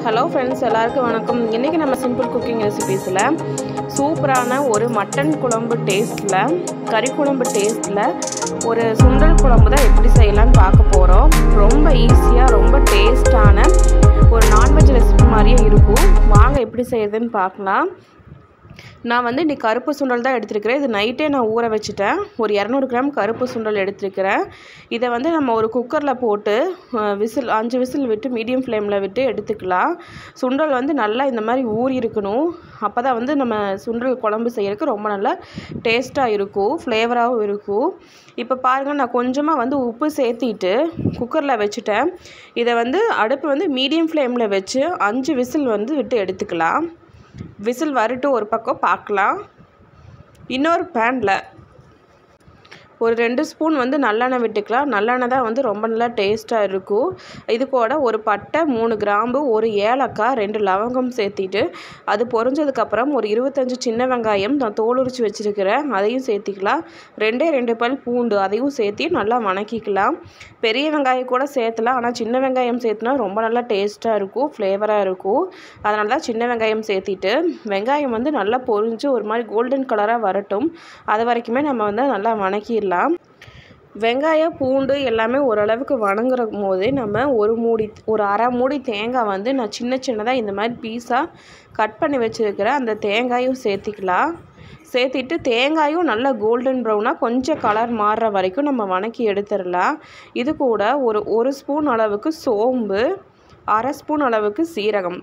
hello friends எல்லாருக்கும் வணக்கம் இன்றைக்கி நம்ம சிம்பிள் குக்கிங் ரெசிபீஸில் சூப்பரான ஒரு மட்டன் குழம்பு டேஸ்ட்டில் கறி குழம்பு டேஸ்ட்டில் ஒரு சுண்டல் குழம்பு தான் எப்படி செய்யலாம்னு பார்க்க போகிறோம் ரொம்ப ஈஸியாக ரொம்ப டேஸ்டான ஒரு நான்வெஜ் ரெசிபி மாதிரியே இருக்கும் வாங்க எப்படி செய்யறதுன்னு பார்க்கலாம் நான் வந்து இன்றைக்கி கருப்பு சுண்டல் தான் எடுத்திருக்கிறேன் இது நைட்டே நான் ஊற வச்சுட்டேன் ஒரு இரநூறு கிராம் கருப்பு சுண்டல் எடுத்திருக்கிறேன் இதை வந்து நம்ம ஒரு குக்கரில் போட்டு விசில் அஞ்சு விசில் விட்டு மீடியம் ஃப்ளேமில் விட்டு எடுத்துக்கலாம் சுண்டல் வந்து நல்லா இந்த மாதிரி ஊறி இருக்கணும் அப்போ தான் வந்து நம்ம சுண்டல் குழம்பு செய்யறதுக்கு ரொம்ப நல்லா டேஸ்ட்டாக இருக்கும் ஃப்ளேவராகவும் இருக்கும் இப்போ பாருங்கள் நான் கொஞ்சமாக வந்து உப்பு சேர்த்திட்டு குக்கரில் வச்சுட்டேன் இதை வந்து அடுப்பு வந்து மீடியம் ஃப்ளேமில் வச்சு அஞ்சு விசில் வந்து விட்டு எடுத்துக்கலாம் விசில் வரட்டு ஒரு பக்கம் பார்க்கலாம் இன்னொரு பேனில் ஒரு ரெண்டு ஸ்பூன் வந்து நல்லெண்ணெய் விட்டுக்கலாம் நல்லெண்ணெய் தான் வந்து ரொம்ப நல்லா டேஸ்ட்டாக இருக்கும் இது கூட ஒரு பட்டை மூணு கிராம்பு ஒரு ஏலக்காய் ரெண்டு லவங்கம் சேர்த்திட்டு அது பொரிஞ்சதுக்கப்புறம் ஒரு இருபத்தஞ்சி சின்ன வெங்காயம் நான் தோல் உரிச்சு வச்சுருக்கிறேன் அதையும் சேர்த்திக்கலாம் ரெண்டே ரெண்டு பல் பூண்டு அதையும் சேர்த்தி நல்லா வணக்கிக்கலாம் பெரிய வெங்காயம் கூட சேர்த்தலாம் ஆனால் சின்ன வெங்காயம் சேர்த்துனா ரொம்ப நல்லா டேஸ்ட்டாக இருக்கும் ஃப்ளேவராக இருக்கும் அதனால தான் சின்ன வெங்காயம் சேர்த்திட்டு வெங்காயம் வந்து நல்லா பொரிஞ்சு ஒரு மாதிரி கோல்டன் கலராக வரட்டும் அது வரைக்குமே நம்ம வந்து நல்லா வணக்கிடலாம் வெங்காயம் பூண்டு எல்லாமே ஓரளவுக்கு வணங்குற போதே நம்ம ஒரு மூடி ஒரு அரை மூடி தேங்காய் வந்து நான் சின்ன சின்னதாக இந்த மாதிரி பீஸாக கட் பண்ணி வச்சுருக்கிற அந்த தேங்காயும் சேர்த்திக்கலாம் சேர்த்திட்டு தேங்காயும் நல்லா கோல்டன் ப்ரௌனாக கொஞ்சம் கலர் மாறுற வரைக்கும் நம்ம வணக்கி எடுத்துடலாம் இது கூட ஒரு ஒரு ஸ்பூன் அளவுக்கு சோம்பு அரை ஸ்பூன் அளவுக்கு சீரகம்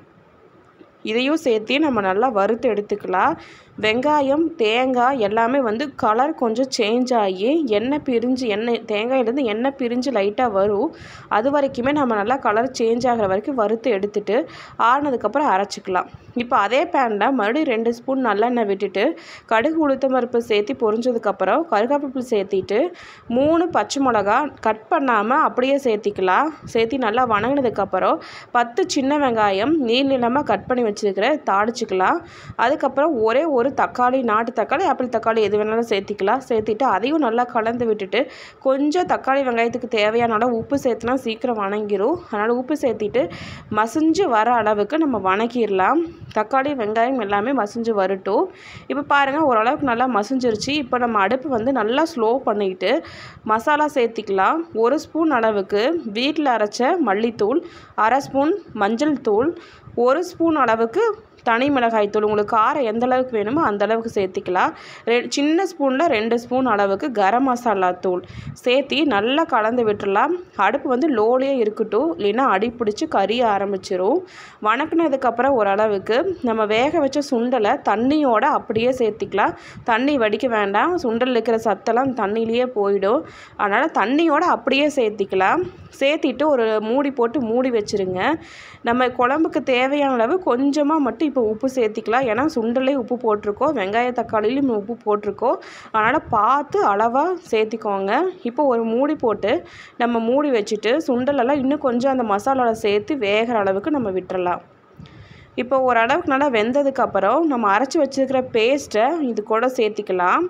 இதையும் சேர்த்து நம்ம நல்லா வறுத்து எடுத்துக்கலாம் வெங்காயம் தேங்காய் எல்லாமே வந்து கலர் கொஞ்சம் சேஞ்ச் ஆகி எண்ணெய் பிரிஞ்சு எண்ணெய் தேங்காயிலேருந்து எண்ணெய் பிரிஞ்சு லைட்டாக வரும் அது வரைக்குமே நம்ம நல்லா கலர் சேஞ்ச் ஆகிற வரைக்கும் வறுத்து எடுத்துட்டு ஆறினதுக்கப்புறம் அரைச்சிக்கலாம் இப்போ அதே பேனில் மறுபடியும் ரெண்டு ஸ்பூன் நல்லெண்ணெய் விட்டுட்டு கடுகு உளுத்தம் பருப்பு சேர்த்து பொரிஞ்சதுக்கப்புறம் கருகாப்பில் சேர்த்திட்டு மூணு பச்சை மிளகா கட் பண்ணாமல் அப்படியே சேர்த்திக்கலாம் சேர்த்தி நல்லா வணங்கினதுக்கப்புறம் பத்து சின்ன வெங்காயம் நீள் நீளமாக கட் பண்ணி வச்சுருக்கிற தாளிச்சிக்கலாம் அதுக்கப்புறம் ஒரே ஒரு தக்காளி நாட்டு தக்காளி ஆப்பிள் தக்காளி எது வேணாலும் சேர்த்திக்கலாம் சேர்த்திட்டு அதையும் நல்லா கலந்து விட்டுட்டு கொஞ்சம் தக்காளி வெங்காயத்துக்கு தேவையான அளவு உப்பு சேர்த்துனா சீக்கிரம் வணங்கிரும் அதனால் உப்பு சேர்த்திட்டு மசிஞ்சு வர அளவுக்கு நம்ம வணக்கிடலாம் தக்காளி வெங்காயம் எல்லாமே மசிஞ்சு வரட்டும் இப்போ பாருங்கள் ஓரளவுக்கு நல்லா மசிஞ்சிருச்சு இப்போ நம்ம அடுப்பு வந்து நல்லா ஸ்லோ பண்ணிக்கிட்டு மசாலா சேர்த்திக்கலாம் ஒரு ஸ்பூன் அளவுக்கு வீட்டில் அரைச்ச மல்லித்தூள் அரை ஸ்பூன் மஞ்சள் தூள் ஒரு ஸ்பூன் அளவுக்கு தனி மிளகாய் தூள் உங்களுக்கு காரம் எந்த அளவுக்கு வேணுமோ அந்த அளவுக்கு சேர்த்திக்கலாம் ரெ சின்ன ஸ்பூனில் ரெண்டு ஸ்பூன் அளவுக்கு கரம் மசாலா தூள் சேர்த்தி நல்லா கலந்து விட்டுடலாம் அடுப்பு வந்து லோலேயே இருக்கட்டும் இல்லைன்னா அடி பிடிச்சி கறிய ஆரம்பிச்சிரும் வணக்கினதுக்கப்புறம் ஓரளவுக்கு நம்ம வேக வச்ச சுண்டலை தண்ணியோட அப்படியே சேர்த்திக்கலாம் தண்ணி வடிக்க வேண்டாம் சுண்டல் இருக்கிற சத்தெல்லாம் தண்ணியிலேயே போயிடும் அதனால் தண்ணியோட அப்படியே சேர்த்திக்கலாம் சேர்த்திட்டு ஒரு மூடி போட்டு மூடி வச்சுருங்க நம்ம குழம்புக்கு தேவையான அளவு கொஞ்சமாக மட்டும் இப்போ உப்பு சேர்த்திக்கலாம் ஏன்னா சுண்டலே உப்பு போட்டிருக்கோம் வெங்காய தக்காளிலையும் உப்பு போட்டிருக்கோம் அதனால் பார்த்து அளவாக சேர்த்திக்கோங்க இப்போ ஒரு மூடி போட்டு நம்ம மூடி வச்சுட்டு சுண்டலெல்லாம் இன்னும் கொஞ்சம் அந்த மசாலாவில் சேர்த்து வேகிற அளவுக்கு நம்ம விட்டுறலாம் இப்போ ஓரளவுக்கு நல்லா வெந்ததுக்கப்புறம் நம்ம அரைச்சி வச்சுருக்கிற பேஸ்ட்டை இது கூட சேர்த்திக்கலாம்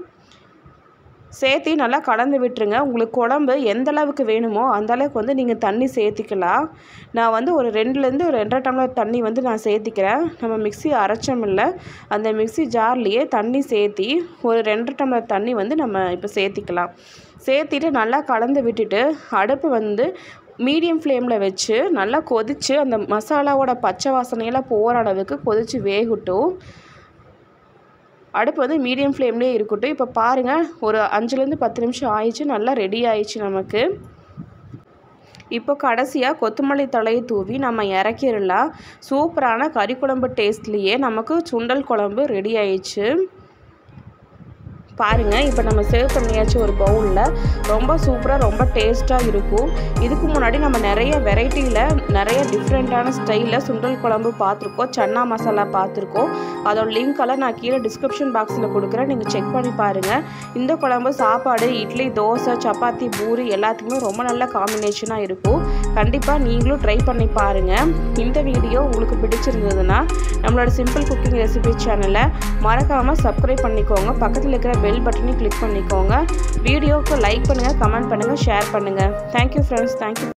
சேர்த்தி நல்லா கலந்து விட்டுருங்க உங்களுக்கு குழம்பு எந்த அளவுக்கு வேணுமோ அந்த அளவுக்கு வந்து நீங்கள் தண்ணி சேர்த்திக்கலாம் நான் வந்து ஒரு ரெண்டுலேருந்து ஒரு ரெண்டரை டம்ளர் தண்ணி வந்து நான் சேர்த்திக்கிறேன் நம்ம மிக்சி அரைச்சோம் இல்லை அந்த மிக்சி ஜார்லேயே தண்ணி சேர்த்தி ஒரு ரெண்டரை டம்ளர் தண்ணி வந்து நம்ம இப்போ சேர்த்திக்கலாம் சேர்த்திட்டு நல்லா கலந்து விட்டுட்டு அடுப்பு வந்து மீடியம் ஃப்ளேமில் வச்சு நல்லா கொதித்து அந்த மசாலாவோட பச்சை வாசனையெல்லாம் போகிற அளவுக்கு கொதித்து வேகட்டும் அடுப்பு வந்து மீடியம் ஃப்ளேம்லேயே இருக்கட்டும் இப்போ பாருங்கள் ஒரு அஞ்சுலேருந்து பத்து நிமிஷம் ஆயிடுச்சு நல்லா ரெடி ஆயிடுச்சு நமக்கு இப்போ கடைசியாக கொத்தமல்லி தலையை தூவி நம்ம இறக்கிடலாம் சூப்பரான கறி குழம்பு டேஸ்ட்லேயே நமக்கு சுண்டல் குழம்பு ரெடி ஆயிடுச்சு பாருங்கள் இப்போ நம்ம சேவ் பண்ணியாச்சு ஒரு பவுலில் ரொம்ப சூப்பராக ரொம்ப டேஸ்ட்டாக இருக்கும் இதுக்கு முன்னாடி நம்ம நிறைய வெரைட்டியில் நிறைய டிஃப்ரெண்ட்டான ஸ்டைலில் சுண்டல் குழம்பு பார்த்துருக்கோம் சன்னா மசாலா பார்த்துருக்கோம் அதோட லிங்க்கெல்லாம் நான் கீழே டிஸ்கிரிப்ஷன் பாக்ஸில் கொடுக்குறேன் நீங்கள் செக் பண்ணி பாருங்கள் இந்த குழம்பு சாப்பாடு இட்லி தோசை சப்பாத்தி பூரி எல்லாத்துக்குமே ரொம்ப நல்ல காம்பினேஷனாக இருக்கும் கண்டிப்பாக நீங்களும் ட்ரை பண்ணி பாருங்கள் இந்த வீடியோ உங்களுக்கு பிடிச்சிருந்ததுன்னா நம்மளோட சிம்பிள் குக்கிங் ரெசிபி சேனலை மறக்காமல் சப்ஸ்கிரைப் பண்ணிக்கோங்க பக்கத்தில் இருக்கிற பெல் பட்டனையும் கிளிக் பண்ணிக்கோங்க வீடியோவுக்கு லைக் பண்ணுங்கள் கமெண்ட் பண்ணுங்கள் ஷேர் பண்ணுங்கள் தேங்க்யூ ஃப்ரெண்ட்ஸ் தேங்க்யூ